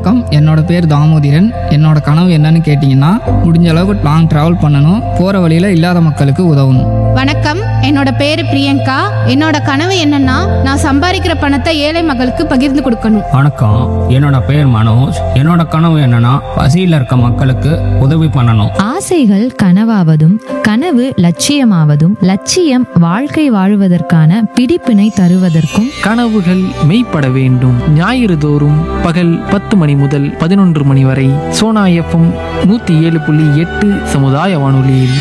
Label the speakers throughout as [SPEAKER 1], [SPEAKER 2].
[SPEAKER 1] வணக்கம் என்னோட பேர் தாமோதிரன் என்னோட கனவு என்னன்னு கேட்டிங்கன்னா முடிஞ்ச அளவுக்கு லாங் ட்ராவல் பண்ணணும் போகிற வழியில் இல்லாத மக்களுக்கு உதவணும்
[SPEAKER 2] வணக்கம் என்னோட பேரு பிரியங்கா என்னோட கனவு என்னன்னா நான் சம்பாதிக்கிற பணத்தை ஏழை மக்களுக்கு பகிர்ந்து கொடுக்கணும்
[SPEAKER 3] வணக்கம் என்னோட பேர் மனோஜ் என்னோட கனவு என்னன்னா பசியில் இருக்க மக்களுக்கு உதவி பண்ணணும்
[SPEAKER 4] ஆசைகள் கனவாவதும் கனவு லட்சியமாவதும் லட்சியம் வாழ்க்கை வாழுவதற்கான பிடிப்பினை தருவதற்கும்
[SPEAKER 5] கனவுகள் மெய்ப்பட வேண்டும் ஞாயிறு தோறும் பகல் பத்து மணி முதல் பதினொன்று மணி வரை சோனா எஃப்எம் நூற்றி ஏழு புள்ளி எட்டு சமுதாய வானொலியில்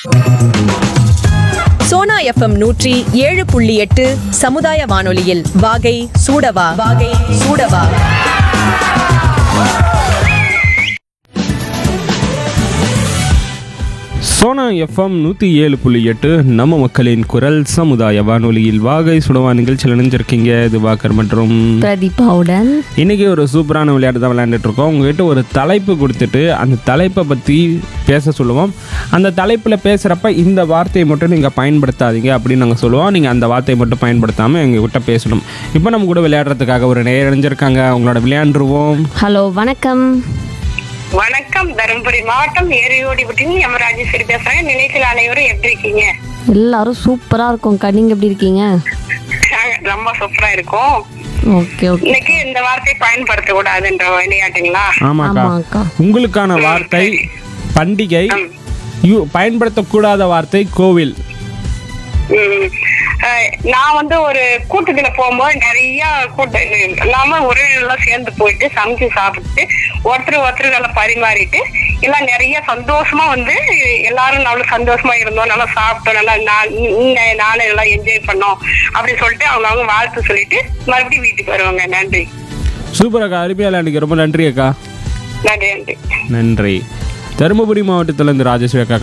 [SPEAKER 6] சோனா எஃப்எம் நூற்றி ஏழு புள்ளி எட்டு சமுதாய வானொலியில் வாகை சூடவா வாகை சூடவா
[SPEAKER 7] சோனா எஃப்எம் நூற்றி ஏழு புள்ளி எட்டு நம்ம மக்களின் குரல் சமுதாய வானொலியில் வாகை சுடவா நிகழ்ச்சியில் இணைஞ்சிருக்கீங்க இது வாக்கர் மற்றும்
[SPEAKER 8] பிரதீபாவுடன்
[SPEAKER 7] இன்னைக்கு ஒரு சூப்பரான விளையாட்டு தான் விளையாண்டுட்டு இருக்கோம் உங்ககிட்ட ஒரு தலைப்பு கொடுத்துட்டு அந்த தலைப்பை பற்றி பேச சொல்லுவோம் அந்த தலைப்பில் பேசுகிறப்ப இந்த வார்த்தையை மட்டும் நீங்கள் பயன்படுத்தாதீங்க அப்படின்னு நாங்கள் சொல்லுவோம் நீங்கள் அந்த வார்த்தையை மட்டும் பயன்படுத்தாமல் எங்ககிட்ட பேசணும் இப்போ நம்ம கூட விளையாடுறதுக்காக ஒரு நேரம் இணைஞ்சிருக்காங்க அவங்களோட விளையாண்டுருவோம்
[SPEAKER 8] ஹலோ வணக்கம்
[SPEAKER 9] வணக்கம் தருமபுரி மாவட்டம் ஏரியோடி விட்டு எம் ராஜேஸ்வரி பேசுறேன் நினைக்கில் அனைவரும் எப்படி இருக்கீங்க
[SPEAKER 8] எல்லாரும் சூப்பரா இருக்கோம்க்கா நீங்க எப்படி இருக்கீங்க
[SPEAKER 9] நாங்க ரொம்ப சூப்பரா இருக்கும்
[SPEAKER 8] ஓகே ஓகே
[SPEAKER 9] இன்னைக்கு இந்த வார்த்தையை பயன்படுத்த கூடாதுன்ற விளையாட்டுங்களா
[SPEAKER 7] ஆமாக்கா
[SPEAKER 8] ஆமாக்கா
[SPEAKER 7] உங்களுக்கான வார்த்தை பண்டிகை யூ பயன்படுத்தக்கூடாத வார்த்தை கோவில்
[SPEAKER 9] ம். அஹ், நான் வந்து ஒரு கூட்டத்துல போகும்போது நிறைய கூட்டம் எல்லாமே ஒரே எல்லாம் சேர்ந்து போயிட்டு சமைச்சு சாப்பிட்டு ஒருத்தர் ஒருத்தர் நல்லா பரிமாறிட்டு எல்லாம் நிறைய சந்தோஷமா வந்து எல்லாரும் நல்லா சந்தோஷமா இருந்தோம் நல்லா சாப்பிட்டோம் நல்லா நா- இந்த நாளை எல்லாம் என்ஜாய் பண்ணோம் அப்படின்னு சொல்லிட்டு அவங்க அவங்க வாழ்த்து சொல்லிட்டு மறுபடியும் வீட்டுக்கு வருவாங்க நன்றி
[SPEAKER 7] சூப்பர் அக்கா அருமையாக விளையாண்டுக்கு ரொம்ப நன்றி அக்கா
[SPEAKER 9] நன்றி நன்றி
[SPEAKER 7] நன்றி தருமபுரி மாவட்டத்திலேருந்து ராஜேஸ்வரி அக்கா